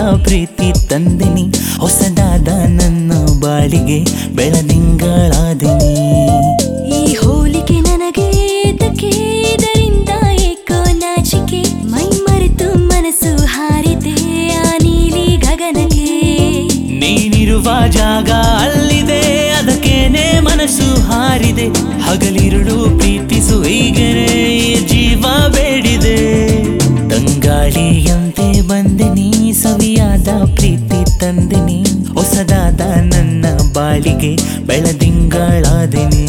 ಪ್ರೀತಿ ತಂದಿನಿ ಹೊಸದಾದ ನನ್ನ ಬಾಳಿಗೆ ಬೆಳದಿಂಗಳಾದಿನಿ ಈ ಹೋಲಿಕೆ ನನಗೆ ಏತಕ್ಕೆ ಇದರಿಂದ ಏಕೋ ನಾಚಿಕೆ ಮೈ ಮರೆತು ಮನಸ್ಸು ಹಾರಿದೆ ಆ ನೀಲಿ ಗಗನಕ್ಕೆ ನೀನಿರುವ ಜಾಗ ಅಲ್ಲಿದೆ ಅದಕ್ಕೇನೆ ಮನಸ್ಸು ಹಾರಿದೆ ಹಗಲಿರುಳು ಪ್ರೀತಿಸು ಈಗನೇ ಈ ಜೀವ ಬೇಡಿದೆ ತಂಗಾಳಿಯಂತೆ ಬಂದೆ ನೀ ಸವಿಯಾದ ಪ್ರೀತಿ ತಂದಿನಿ ಹೊಸದಾದ ನನ್ನ ಬಾಳಿಗೆ ಬೆಳದಿಂಗಳಾದಿನಿ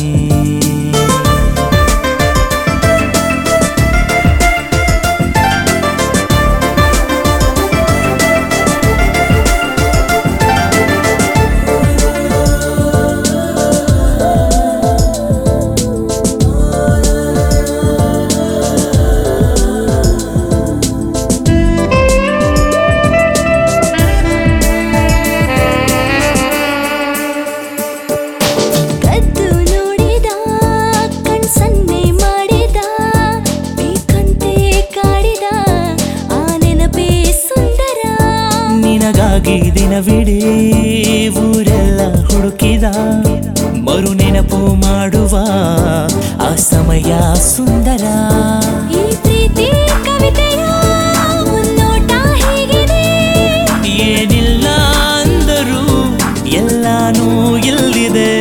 ಕದ್ದು ನೋಡಿದ ಕಣ್ ಸನ್ನೆ ಮಾಡಿದ ಬೇಕಂತೆ ಕಾಡಿದ ಆ ನೆನಪೇ ಸುಂದರ ನಿನಗಾಗಿ ದಿನವಿಡೀ ಊರೆಲ್ಲ ಹುಡುಕಿದ ಮರು ನೆನಪು ಮಾಡುವ ಆ ಸಮಯ ಸುಂದರ ಈ ಪ್ರೀತಿ ಕವಿತೆಯ ಮುನ್ನೋಟ ಹೇಗಿದೆ ಏನಿಲ್ಲ ಅಂದರೂ ಎಲ್ಲಾನೂ ಇಲ್ಲಿದೆ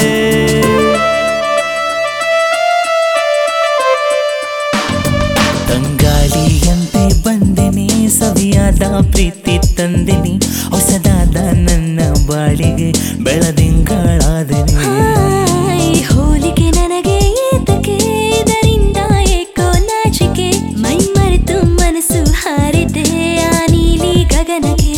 ತಂಗಾಳಿಯಂತೆ ಬಂದೆನಿ ಸವಿಯಾದ ಪ್ರೀತಿ ತಂದಿನಿ ಹೊಸದಾದ ನನ್ನ ಬಾಳಿಗೆ ಬೆಳದಿಂಗಳಾದೆನಿ ಈ ಹೋಲಿಕೆ ನನಗೆ ಏತಕ್ಕೆ ಇದರಿಂದ ಏಕೋ ನಾಚಿಕೆ ಮೈ ಮರೆತು ಮನಸ್ಸು ಹಾರಿದೆ ಆ ನೀಲಿ ಗಗನಕ್ಕೆ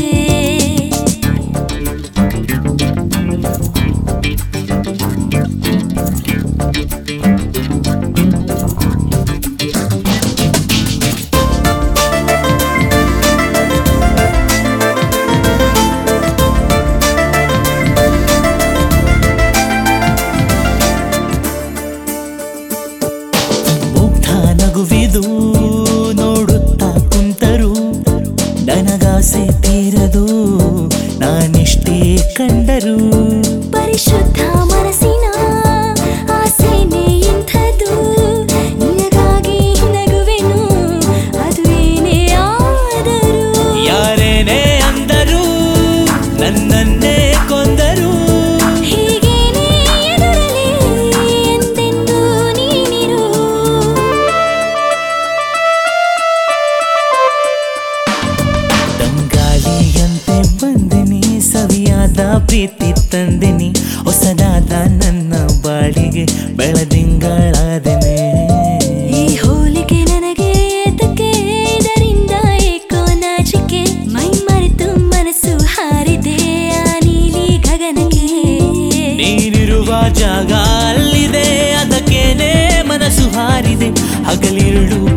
ಮುಗ್ಧ ನಗುವಿದು ನೋಡುತ್ತಾ ಕುಂತರು ನನಗಾಸೆ ತೀರದು ನಾನಿಷ್ಟೇ ಕಂಡರು ಪರಿಶುದ್ಧ ಮನಸ್ಸಿನ ಆಸೆನೆ ಇಂಥದ್ದು ನಿನಗಾಗಿ ನಗುವೆನು ಅದು ಏನೇ ಆದರೂ ಯಾರೇನೇ ಅಂದರು ನನ್ನನ್ನೇ ಕೊಂದರು ಹೀಗೇನೇ ಎದುರಲಿ ಎಂದೆಂದೂ ನೀನಿರು ತಂಗಾಳಿಯಂತೆ ಬಂದಿನಿ ಸವಿಯಾದ ಪ್ರೀತಿ ತಂದಿನಿ ಹೊಸದಾದ ನನ್ನ ಬಾಳಿಗೆ ಬೆಳದಿಂಗಳಾದೆನೆ ಈ ಹೋಲಿಕೆ ನನಗೆ ಏತಕ್ಕೆ ಇದರಿಂದ ಏಕೋ ನಾಚಿಕೆ ಮೈ ಮರೆತು ಮನಸ್ಸು ಹಾರಿದೆ ಆ ನೀಲಿ ಗಗನಕ್ಕೆ ನೀನಿರುವ ಜಾಗ ಅಲ್ಲಿದೆ ಅದಕ್ಕೇನೆ ಮನಸ್ಸು ಹಾರಿದೆ ಹಗಲಿರುಳು